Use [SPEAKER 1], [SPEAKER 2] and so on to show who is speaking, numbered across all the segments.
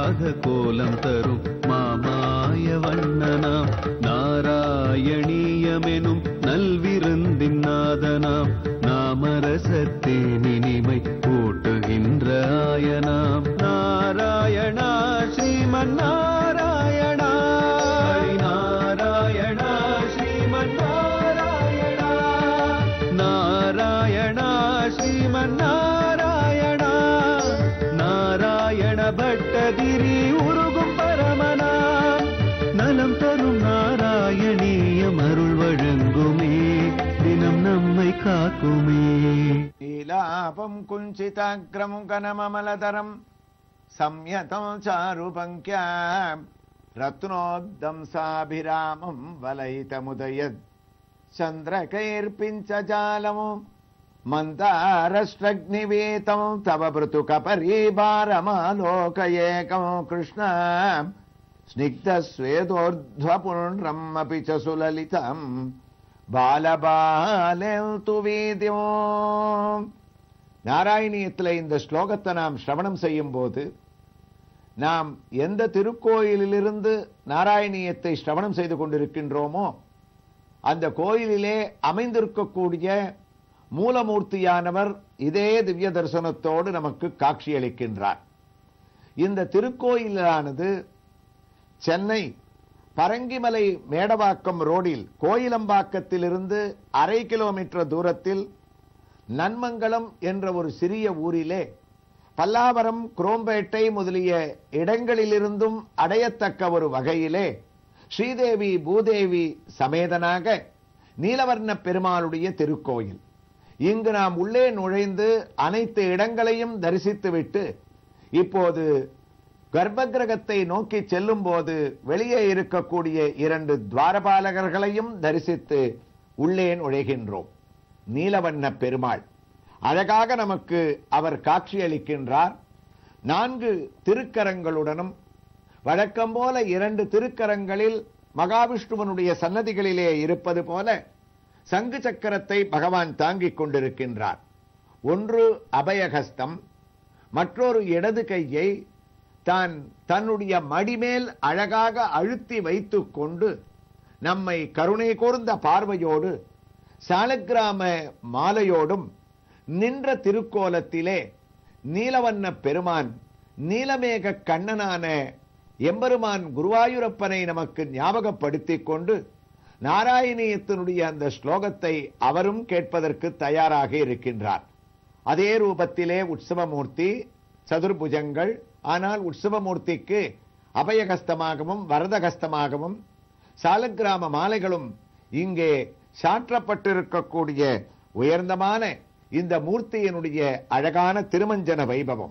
[SPEAKER 1] அழகாக கோலம் தரும் மாமாய வண்ணனாம் நாராயணீயமெனும் நல்விருந்தின் நாதனாம் நாமரசத்தேன் இனிமை கூட்டுகின்ற ஆயனாம் நாராயணா ஸ்ரீமன் நாராயணா ஹரி நாராயணா ஸ்ரீமன் நாராயணா நாராயணா ஸ்ரீமன் நாராயணா நாராயண பட்டதிரி உருகும் பரமனா நலம் தரும் நாராயணீயம் அருள் வழங்குமே தினம் நம்மை காக்குமே
[SPEAKER 2] लीलापं कुञ्चिताग्रं कनममलतरं संयतं चारुपङ्क्या रत्नोद्दंसाभिरामं वलयितमुदयत् चन्द्रकैर्पिञ्चजालमु मन्दारष्ट्रग्निवेतं तव भृतुकपरीभारमालोकयेकं कृष्ण स्निग्धस्वेदोर्ध्वपुण्ड्रम् अपि च सुललितम् பாலபாலு வீதியோ நாராயணியத்தில் இந்த ஸ்லோகத்தை நாம் சிரவணம் செய்யும் போது நாம் எந்த திருக்கோயிலிலிருந்து நாராயணியத்தை சிரவணம் செய்து கொண்டிருக்கின்றோமோ அந்த கோயிலிலே அமைந்திருக்கக்கூடிய மூலமூர்த்தியானவர் இதே திவ்ய தரிசனத்தோடு நமக்கு காட்சியளிக்கின்றார் இந்த திருக்கோயிலானது சென்னை பரங்கிமலை மேடவாக்கம் ரோடில் கோயிலம்பாக்கத்திலிருந்து அரை கிலோமீட்டர் தூரத்தில் நன்மங்கலம் என்ற ஒரு சிறிய ஊரிலே பல்லாவரம் குரோம்பேட்டை முதலிய இடங்களிலிருந்தும் அடையத்தக்க ஒரு வகையிலே ஸ்ரீதேவி பூதேவி சமேதனாக நீலவர்ண பெருமாளுடைய திருக்கோயில் இங்கு நாம் உள்ளே நுழைந்து அனைத்து இடங்களையும் தரிசித்துவிட்டு இப்போது கர்ப்பகிரகத்தை நோக்கி செல்லும் போது வெளியே இருக்கக்கூடிய இரண்டு துவாரபாலகர்களையும் தரிசித்து உள்ளே நுழைகின்றோம் நீலவண்ண பெருமாள் அழகாக நமக்கு அவர் காட்சியளிக்கின்றார் நான்கு திருக்கரங்களுடனும் வழக்கம் போல இரண்டு திருக்கரங்களில் மகாவிஷ்ணுவனுடைய சன்னதிகளிலே இருப்பது போல சங்கு சக்கரத்தை பகவான் தாங்கிக் கொண்டிருக்கின்றார் ஒன்று அபயகஸ்தம் மற்றொரு இடது கையை தான் தன்னுடைய மடிமேல் அழகாக அழுத்தி வைத்துக் கொண்டு நம்மை கருணை கூர்ந்த பார்வையோடு சாலக்கிராம மாலையோடும் நின்ற திருக்கோலத்திலே நீலவண்ண பெருமான் நீலமேக கண்ணனான எம்பெருமான் குருவாயூரப்பனை நமக்கு ஞாபகப்படுத்திக் கொண்டு நாராயணியத்தினுடைய அந்த ஸ்லோகத்தை அவரும் கேட்பதற்கு தயாராக இருக்கின்றார் அதே ரூபத்திலே உற்சவமூர்த்தி சதுர்புஜங்கள் ஆனால் உற்சவமூர்த்திக்கு அபயகஸ்தமாகவும் வரதகஸ்தமாகவும் சாலக்கிராம மாலைகளும் இங்கே சாற்றப்பட்டிருக்கக்கூடிய உயர்ந்தமான இந்த மூர்த்தியினுடைய அழகான திருமஞ்சன வைபவம்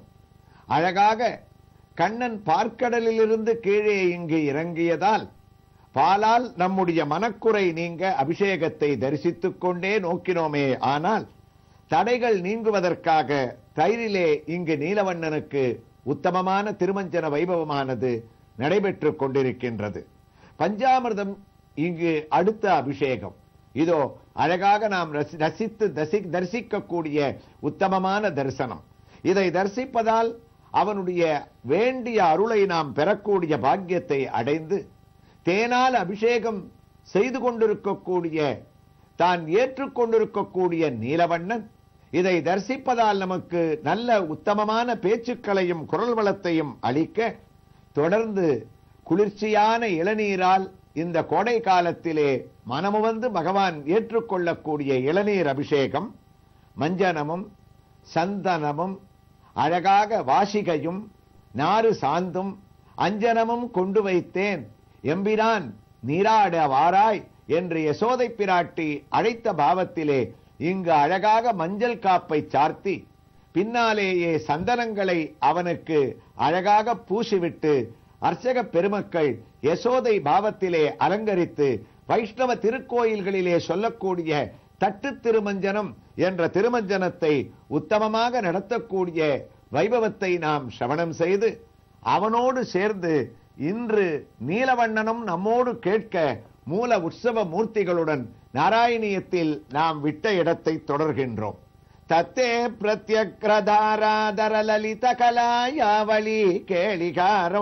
[SPEAKER 2] அழகாக கண்ணன் பார்க்கடலிலிருந்து கீழே இங்கு இறங்கியதால் பாலால் நம்முடைய மனக்குறை நீங்க அபிஷேகத்தை தரிசித்துக் கொண்டே நோக்கினோமே ஆனால் தடைகள் நீங்குவதற்காக தயிரிலே இங்கு நீலவண்ணனுக்கு உத்தமமான திருமஞ்சன வைபவமானது நடைபெற்றுக் கொண்டிருக்கின்றது பஞ்சாமிர்தம் இங்கு அடுத்த அபிஷேகம் இதோ அழகாக நாம் ரசி- ரசித்து தசி- தரிசிக்கக்கூடிய உத்தமமான தரிசனம் இதை தரிசிப்பதால் அவனுடைய வேண்டிய அருளை நாம் பெறக்கூடிய பாக்கியத்தை அடைந்து தேனால் அபிஷேகம் செய்து கொண்டிருக்கக்கூடிய தான் ஏற்றுக்கொண்டிருக்கக்கூடிய நீலவண்ணன் இதை தரிசிப்பதால் நமக்கு நல்ல உத்தமமான பேச்சுக்களையும் குரல் வளத்தையும் அளிக்க தொடர்ந்து குளிர்ச்சியான இளநீரால் இந்த கோடை காலத்திலே மனமுவந்து பகவான் ஏற்றுக்கொள்ளக்கூடிய இளநீர் அபிஷேகம் மஞ்சனமும் சந்தனமும் அழகாக வாசிகையும் நாறு சாந்தும் அஞ்சனமும் கொண்டு வைத்தேன் எம்பிரான் நீராட வாராய் என்று யசோதை பிராட்டி அழைத்த பாவத்திலே இங்கு அழகாக மஞ்சள் காப்பை சார்த்தி பின்னாலேயே சந்தனங்களை அவனுக்கு அழகாக பூசிவிட்டு அர்ச்சக பெருமக்கள் யசோதை பாவத்திலே அலங்கரித்து வைஷ்ணவ திருக்கோயில்களிலே சொல்லக்கூடிய தட்டு திருமஞ்சனம் என்ற திருமஞ்சனத்தை உத்தமமாக நடத்தக்கூடிய வைபவத்தை நாம் சிரவணம் செய்து அவனோடு சேர்ந்து இன்று நீலவண்ணனும் நம்மோடு கேட்க மூல உற்சவ மூர்த்திகளுடன் நாராயணியத்தில் நாம் விட்ட இடத்தை தொடர்கின்றோம் ತತ್ತೇ ಪ್ರತ್ಯಕ್ರಧಾರಾಧರ ಲಲಿತ ಕಲಾಯಾವಳಿ ಕೇಳಿಗಾರೋ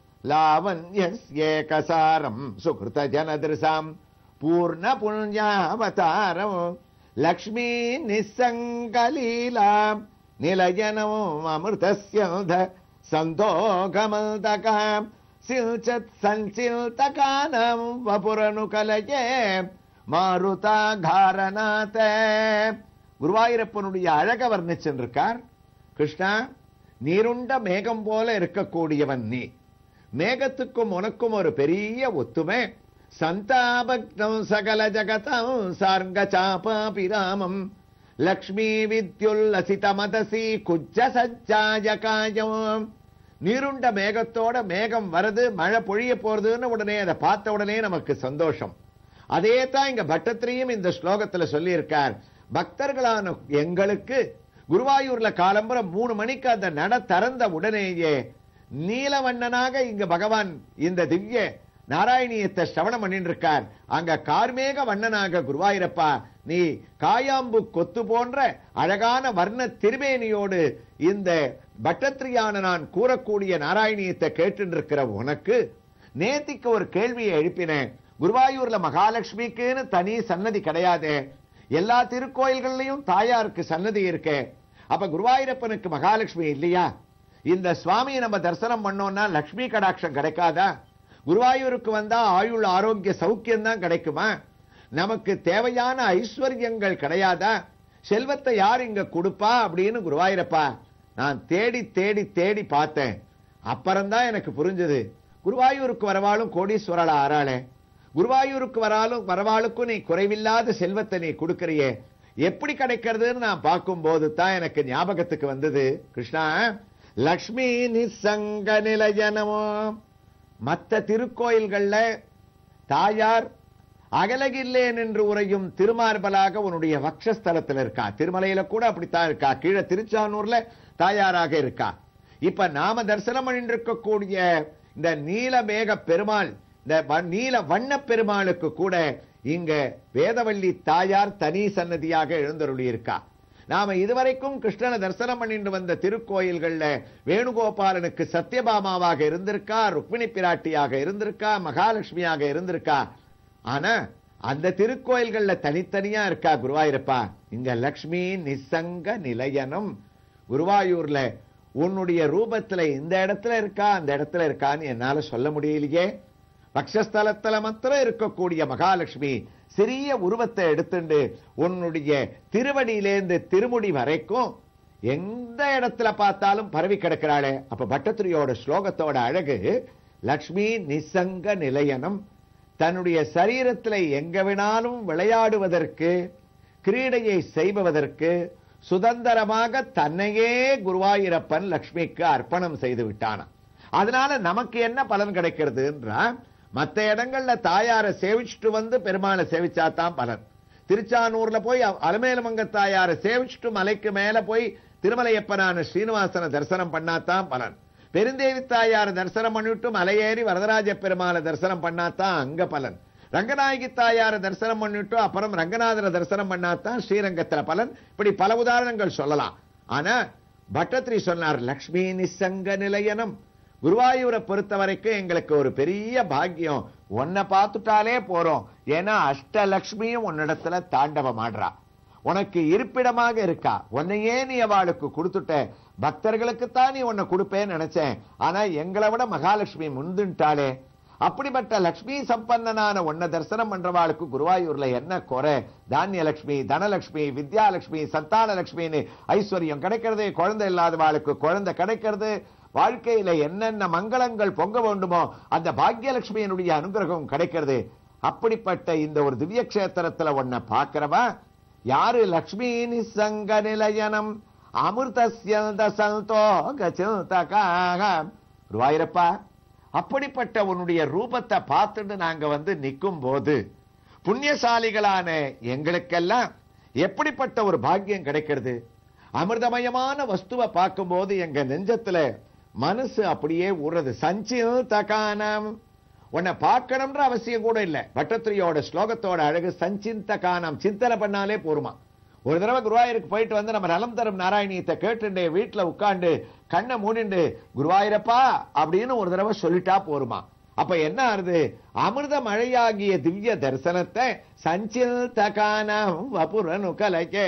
[SPEAKER 2] ಲಾವಣ್ಯಸ್ಯೇಕಸಾರಂ ಸುಕೃತ ಜನದೃಶಾಂ ಪೂರ್ಣ ಪುಣ್ಯಾವತಾರಂ ಲಕ್ಷ್ಮೀ ನಿಸ್ಸಂಗಲೀಲಾ ನಿಲಯನಂ ಅಮೃತಸ್ಯಧ ಸಂದೋಗಮಲ್ತಕ ಸಿಲ್ಚತ್ ಸಂಚಿಲ್ತಕಾನಂ ವಪುರನು ಕಲಯೇ மாருதாகாரநாத குருவாயூரப்பனுடைய அழக வர்ணிச்சிருக்கார் கிருஷ்ணா நீருண்ட மேகம் போல இருக்கக்கூடியவன் நீ மேகத்துக்கும் உனக்கும் ஒரு பெரிய ஒத்துமை சந்தாபக்தம் சகல ஜகதம் சார்க சாபாபிராமம் லக்ஷ்மி வித்யுல்லசித மதசி குஜ சஜ்ஜாய காயம் நீருண்ட மேகத்தோட மேகம் வருது மழை பொழிய போறதுன்னு உடனே அதை பார்த்த உடனே நமக்கு சந்தோஷம் அதே தான் இங்க பட்டத்திரியும் இந்த ஸ்லோகத்துல சொல்லியிருக்கார் பக்தர்களான எங்களுக்கு குருவாயூர்ல காலம்பரம் மூணு மணிக்கு அந்த நட திறந்த உடனேயே நீலவண்ணனாக இங்க பகவான் இந்த திவ்ய நாராயணியத்தை ஸ்ரவணம் பண்ணிட்டு இருக்கார் அங்க கார்மேக வண்ணனாக குருவாயூரப்பா நீ காயாம்பு கொத்து போன்ற அழகான வர்ண திருமேனியோடு இந்த பட்டத்திரியான நான் கூறக்கூடிய நாராயணியத்தை கேட்டு இருக்கிற உனக்கு நேத்திக்கு ஒரு கேள்வியை எழுப்பினேன் குருவாயூர்ல மகாலட்சுமிக்குன்னு தனி சன்னதி கிடையாது எல்லா திருக்கோயில்கள்லயும் தாயாருக்கு சன்னதி இருக்கு அப்ப குருவாயூரப்பனுக்கு மகாலட்சுமி இல்லையா இந்த சுவாமியை நம்ம தரிசனம் பண்ணோம்னா லக்ஷ்மி கடாட்சம் கிடைக்காதா குருவாயூருக்கு வந்தா ஆயுள் ஆரோக்கிய சௌக்கியம் தான் கிடைக்குமா நமக்கு தேவையான ஐஸ்வர்யங்கள் கிடையாதா செல்வத்தை யார் இங்க கொடுப்பா அப்படின்னு குருவாயூரப்பா நான் தேடி தேடி தேடி பார்த்தேன் அப்புறம்தான் எனக்கு புரிஞ்சது குருவாயூருக்கு வரவாளும் கோடீஸ்வரலா ஆறாளே குருவாயூருக்கு வராலும் வரவாளுக்கும் நீ குறைவில்லாத செல்வத்தை நீ கொடுக்கறியே எப்படி கிடைக்கிறதுன்னு நான் பார்க்கும்போது தான் எனக்கு ஞாபகத்துக்கு வந்தது கிருஷ்ணா லக்ஷ்மி நிசங்க நிலையனமோ மத்த திருக்கோயில்கள்ல தாயார் அகலகில்லேன் என்று உரையும் திருமார்பலாக உன்னுடைய வக்ஷஸ்தலத்தில் இருக்கா திருமலையில கூட அப்படித்தான் இருக்கா கீழே திருச்சானூர்ல தாயாராக இருக்கா இப்ப நாம தரிசனம் பண்ணிட்டு இருக்கக்கூடிய இந்த நீலமேக பெருமாள் இந்த வ- நீல வண்ண பெருமாளுக்கு கூட இங்க வேதவள்ளி தாயார் தனி சன்னதியாக எழுந்தருளி இருக்கா நாம இதுவரைக்கும் கிருஷ்ணனை தரிசனம் பண்ணிட்டு வந்த திருக்கோயில்கள்ல வேணுகோபாலனுக்கு சத்யபாமாவாக இருந்திருக்கா ருக்மிணி பிராட்டியாக இருந்திருக்கா மகாலட்சுமியாக இருந்திருக்கா ஆனா அந்த திருக்கோயில்கள்ல தனித்தனியா இருக்கா குருவாயூரப்பா இங்க லக்ஷ்மி நிசங்க நிலையனம் குருவாயூர்ல உன்னுடைய ரூபத்துல இந்த இடத்துல இருக்கா அந்த இடத்துல இருக்கான்னு என்னால சொல்ல முடியலையே பக்ஷஸ்தலத்துல மாத்திரம் இருக்கக்கூடிய மகாலட்சுமி சிறிய உருவத்தை எடுத்துண்டு உன்னுடைய திருவடியிலேந்து திருமுடி வரைக்கும் எந்த இடத்துல பார்த்தாலும் பரவி கிடக்கிறாளே அப்ப பட்டத்திரியோட ஸ்லோகத்தோட அழகு லக்ஷ்மி நிசங்க நிலையனம் தன்னுடைய சரீரத்துல எங்க வேணாலும் விளையாடுவதற்கு கிரீடையை செய்பவதற்கு சுதந்திரமாக தன்னையே குருவாயூரப்பன் லக்ஷ்மிக்கு அர்ப்பணம் செய்து விட்டானாம் அதனால நமக்கு என்ன பலன் கிடைக்கிறதுன்றா மத்த இடங்கள்ல தாயாரை சேவிச்சுட்டு வந்து பெருமாளை சேவிச்சா தான் பலன் திருச்சானூர்ல போய் அ- அலமேலுமங்க தாயாரை சேவிச்சுட்டு மலைக்கு மேல போய் திருமலையப்பனான ஸ்ரீனிவாசனை தரிசனம் பண்ணாதான் பலன் பெருந்தேவி தாயாரை தரிசனம் பண்ணிவிட்டு மலையேறி வரதராஜ பெருமாளை தரிசனம் பண்ணாதான் அங்க பலன் ரங்கநாயகி தாயாரை தரிசனம் பண்ணிட்டு அப்புறம் ரங்கநாதரை தரிசனம் பண்ணாதான் ஸ்ரீரங்கத்துல பலன் இப்படி பல உதாரணங்கள் சொல்லலாம் ஆனா பட்டத்ரி சொன்னார் லக்ஷ்மி நிசங்க நிலையனம் குருவாயூரை பொறுத்த வரைக்கும் எங்களுக்கு ஒரு பெரிய பாக்கியம் உன்னை பார்த்துட்டாலே போறோம் ஏன்னா அஷ்டலக்ஷ்மியும் உன்னிடத்துல தாண்டவம் ஆடுறா உனக்கு இருப்பிடமாக இருக்கா உன்னையே நீ அவளுக்கு கொடுத்துட்ட பக்தர்களுக்கு தான் நீ உன்னை கொடுப்பேன்னு நினைச்சேன் ஆனா எங்களை விட மகாலட்சுமி முந்துட்டாளே அப்படிப்பட்ட லக்ஷ்மி சம்பன்னனான உன்னை தரிசனம் பண்றவாளுக்கு குருவாயூர்ல என்ன குறை தானிய லட்சுமி தனலட்சுமி வித்யாலட்சுமி சந்தான லட்சுமின்னு ஐஸ்வர்யம் கிடைக்கிறது குழந்தை இல்லாதவாளுக்கு குழந்தை கிடைக்கிறது வாழ்க்கையில என்னென்ன மங்களங்கள் பொங்க வேண்டுமோ அந்த பாக்யலட்சுமியினுடைய அனுகிரகம் கிடைக்கிறது அப்படிப்பட்ட இந்த ஒரு திவ்ய கஷேத்திரத்துல உன்னை பார்க்கிறவா யாரு லக்ஷ்மி நிசங்க நிலையனம் அமிர்தஸ்யந்த சந்தோக சிந்தகாக குருவாயூரப்பா அப்படிப்பட்ட உன்னுடைய ரூபத்தை பார்த்துட்டு நாங்க வந்து நிற்கும் போது புண்ணியசாலிகளான எங்களுக்கெல்லாம் எப்படிப்பட்ட ஒரு பாக்கியம் கிடைக்கிறது அமிர்தமயமான வஸ்துவை பார்க்கும்போது எங்க நெஞ்சத்துல மனசு அப்படியே உறது சஞ்சில் தகானம் உன்னை பார்க்கணும்ன்ற அவசியம் கூட இல்ல பட்டத்திரியோட ஸ்லோகத்தோட அழகு சஞ்சிந்த கானம் சிந்தனை பண்ணாலே போருமா ஒரு தடவை குருவாயூருக்கு போயிட்டு வந்து நம்ம நலம் தரும் நாராயணியத்தை கேட்டுண்டு வீட்டுல உட்கார்ந்து கண்ணை மூடிண்டு குருவாயூரப்பா அப்படின்னு ஒரு தடவை சொல்லிட்டா போருமா அப்ப என்ன ஆறுது அமிர்த மழையாகிய திவ்ய தரிசனத்தை சஞ்சில் தகானம் வபுரனு கலைக்கே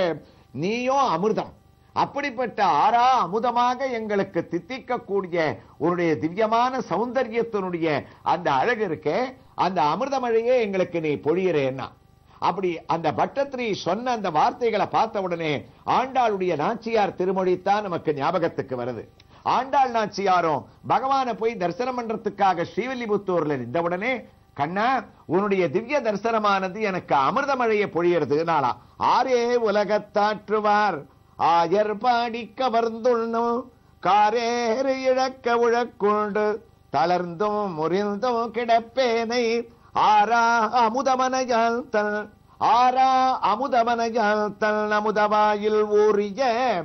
[SPEAKER 2] நீயும் அமிர்தம் அப்படிப்பட்ட ஆறா அமுதமாக எங்களுக்கு தித்திக்கக்கூடிய உன்னுடைய திவ்யமான சௌந்தரியத்தினுடைய அந்த அழகு இருக்கே அந்த அமிர்த மழையே எங்களுக்கு நீ பொழியிறேன்னா அப்படி அந்த பட்டத்திரி சொன்ன அந்த வார்த்தைகளை பார்த்த உடனே ஆண்டாளுடைய நாச்சியார் திருமொழித்தான் நமக்கு ஞாபகத்துக்கு வருது ஆண்டாள் நாச்சியாரும் பகவானை போய் தரிசனம் பண்றதுக்காக ஸ்ரீவில்லிபுத்தூர்ல நின்ற உடனே கண்ணா உன்னுடைய திவ்ய தரிசனமானது எனக்கு அமிர்த மழையை பொழியறதுனாலா ஆரே உலகத்தாற்றுவார் ஆயர் பாடி கவர்ந்துள்ளும் காரேறு இழக்க உழக்குண்டு தளர்ந்தும் முறிந்தும் கிடப்பேனை ஆரா அமுதமனையால் தன் ஆரா அமுதமனையால் தன் அமுதவாயில் ஊறிய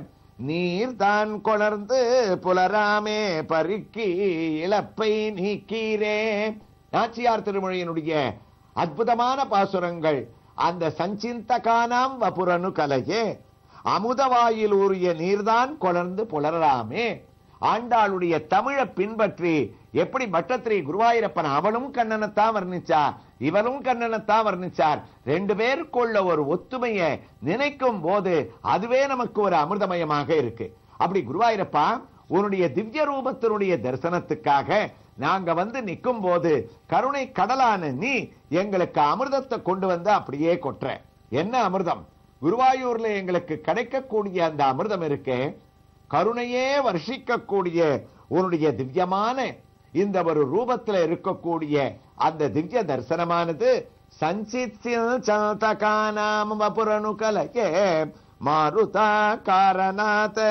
[SPEAKER 2] நீர் தான் கொளர்ந்து புலராமே பருக்கி இழப்பை நீக்கீரே நாச்சியார் திருமொழியினுடைய அற்புதமான பாசுரங்கள் அந்த சஞ்சிந்தகானாம் வபுரனு கலையே அமுதவாயில் ஊறிய நீர்தான் கொளர்ந்து புலராமே ஆண்டாளுடைய தமிழை பின்பற்றி எப்படி பட்டத்திரி குருவாயூரப்பன் அவளும் கண்ணனைத்தான் வர்ணிச்சா இவரும் கண்ணனைத்தான் வர்ணிச்சார் ரெண்டு பேருக்குள்ள ஒரு ஒத்துமையை நினைக்கும் போது அதுவே நமக்கு ஒரு அமிர்தமயமாக இருக்கு அப்படி குருவாயூரப்பா உன்னுடைய திவ்ய ரூபத்தினுடைய தரிசனத்துக்காக நாங்க வந்து நிற்கும் போது கருணை கடலான நீ எங்களுக்கு அமிர்தத்தை கொண்டு வந்து அப்படியே கொட்டுற என்ன அமிர்தம் குருவாயூர்ல எங்களுக்கு கிடைக்கக்கூடிய அந்த அமிர்தம் இருக்கே கருணையே வர்ஷிக்கக்கூடிய உன்னுடைய திவ்யமான இந்த ஒரு ரூபத்துல இருக்கக்கூடிய அந்த திவ்ய தரிசனமானது சஞ்சித்சில் சந்தகானாம் வபுரனு கலகே மாருதா காரணாத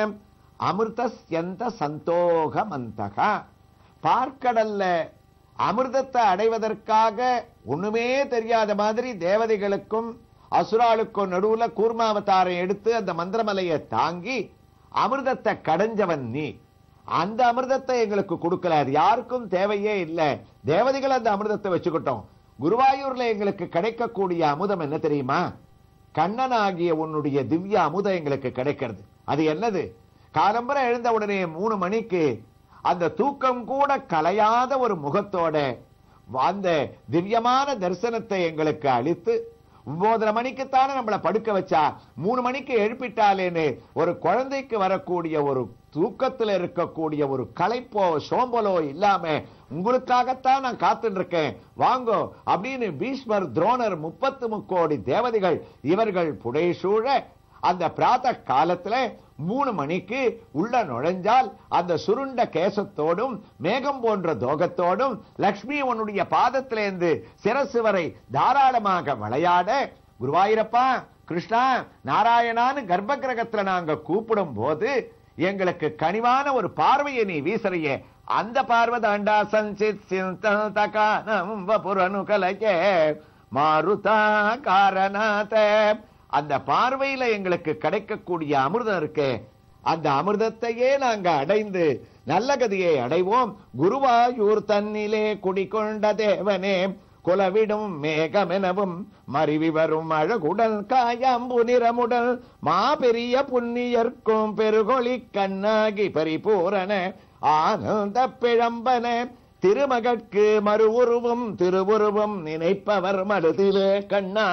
[SPEAKER 2] அமிர்தஸ்யந்த சந்தோகமந்தகா பார்க்கடல்ல அமிர்தத்தை அடைவதற்காக ஒண்ணுமே தெரியாத மாதிரி தேவதைகளுக்கும் அசுராளுக்கும் நடுவுல கூர்மாவதாரம் எடுத்து அந்த மந்திரமலையை தாங்கி அமிர்தத்தை கடைஞ்சவன் நீ அந்த அமிர்தத்தை எங்களுக்கு கொடுக்கல அது யாருக்கும் தேவையே இல்ல தேவதைகள் அந்த அமிர்தத்தை வச்சுக்கிட்டோம் குருவாயூர்ல எங்களுக்கு கிடைக்கக்கூடிய அமுதம் என்ன தெரியுமா கண்ணன் ஆகிய உன்னுடைய திவ்ய அமுதம் எங்களுக்கு கிடைக்கிறது அது என்னது காலம்பர எழுந்த உடனே மூணு மணிக்கு அந்த தூக்கம் கூட கலையாத ஒரு முகத்தோட அந்த திவ்யமான தரிசனத்தை எங்களுக்கு அளித்து ஒன்பதரை மணிக்குத்தானே நம்மளை படுக்க வச்சா மூணு மணிக்கு எழுப்பிட்டாலேன்னு ஒரு குழந்தைக்கு வரக்கூடிய ஒரு தூக்கத்துல இருக்கக்கூடிய ஒரு களைப்போ சோம்பலோ இல்லாம உங்களுக்காகத்தான் நான் காத்துட்டு இருக்கேன் வாங்கோ அப்படின்னு பீஷ்மர் துரோணர் முப்பத்து முக்கோடி தேவதைகள் இவர்கள் புடைசூழ அந்த பிராத காலத்துல மூணு மணிக்கு உள்ள நுழைஞ்சால் அந்த சுருண்ட கேசத்தோடும் மேகம் போன்ற தோகத்தோடும் லக்ஷ்மி உன்னுடைய பாதத்திலேந்து சிரசு வரை தாராளமாக விளையாட குருவாயிரப்பா கிருஷ்ணா நாராயணான்னு கர்ப்ப கிரகத்துல நாங்க கூப்பிடும் போது எங்களுக்கு கனிவான ஒரு பார்வையை நீ வீசறையே அந்த பார்வை தாண்டா சஞ்சித் சிந்தகானம் வபுரனு கலையே மாருதா காரணாத அந்த பார்வையில எங்களுக்கு கிடைக்கக்கூடிய அமிர்தம் இருக்கே அந்த அமிர்தத்தையே நாங்க அடைந்து நல்ல கதியை அடைவோம் குருவாயூர் தன்னிலே குடிகொண்ட தேவனே குலவிடும் மேகமெனவும் மருவி வரும் அழகுடல் காயாம்பு நிறமுடல் மாபெரிய புண்ணியர்க்கும் பெருகொளி கண்ணாகி பரிபூரண ஆனந்த பிழம்பன திருமகற்கு மறு உருவும் திருவுருவம் நினைப்பவர் மருதிலே கண்ணா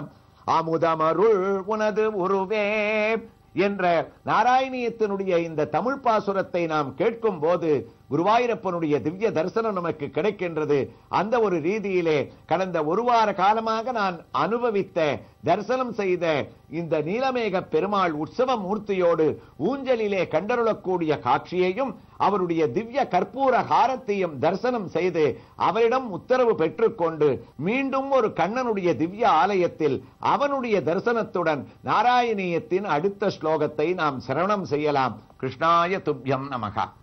[SPEAKER 2] அமுதமருள் உனது உருவே என்ற நாராயணியத்தினுடைய இந்த தமிழ் பாசுரத்தை நாம் கேட்கும் போது குருவாயூரப்பனுடைய திவ்ய தரிசனம் நமக்கு கிடைக்கின்றது அந்த ஒரு ரீதியிலே கடந்த ஒரு வார காலமாக நான் அனுபவித்த தரிசனம் செய்த இந்த நீலமேக பெருமாள் உற்சவ மூர்த்தியோடு ஊஞ்சலிலே கண்டருளக்கூடிய காட்சியையும் அவருடைய திவ்ய கற்பூர ஹாரத்தையும் தரிசனம் செய்து அவரிடம் உத்தரவு பெற்றுக்கொண்டு மீண்டும் ஒரு கண்ணனுடைய திவ்ய ஆலயத்தில் அவனுடைய தரிசனத்துடன் நாராயணியத்தின் அடுத்த ஸ்லோகத்தை நாம் சிரவணம் செய்யலாம் கிருஷ்ணாய துப்யம் நமகா